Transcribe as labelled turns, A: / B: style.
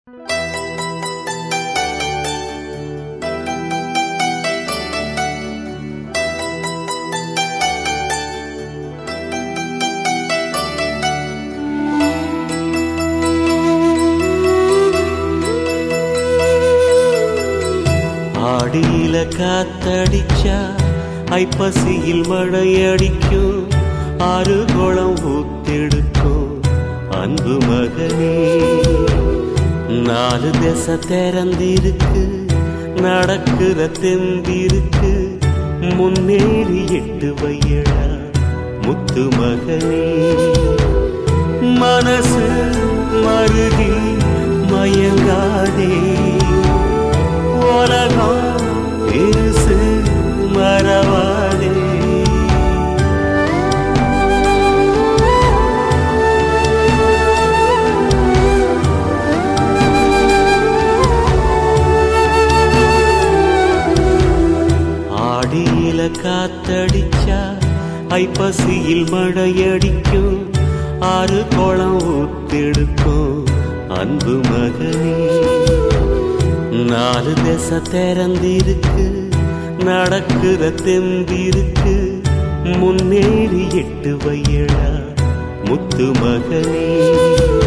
A: ஆடியில காத்தடிச்சா ஐப்பசியில் மழையடிக்கும் ஆறு குளம் ஊத்தெடுக்கும் அன்பு மகனே நாலு திசை திறந்திருக்கு நடக்கிற தெந்திருக்கு முன்னேறி எட்டு வையடா முத்து மகனே மனசு மருகி மயங்காதே உலகம் பெருசு மறவாதே ஆடியில காத்தடிச்சா ஐப்பசியில் மழையடிக்கும் ஆறு குளம் ஊத்தெடுக்கும் அன்பு மகனே நாலு திசை திறந்திருக்கு நடக்கிற தெம்பிருக்கு முன்னேறி எட்டு வையடா முத்து மகனே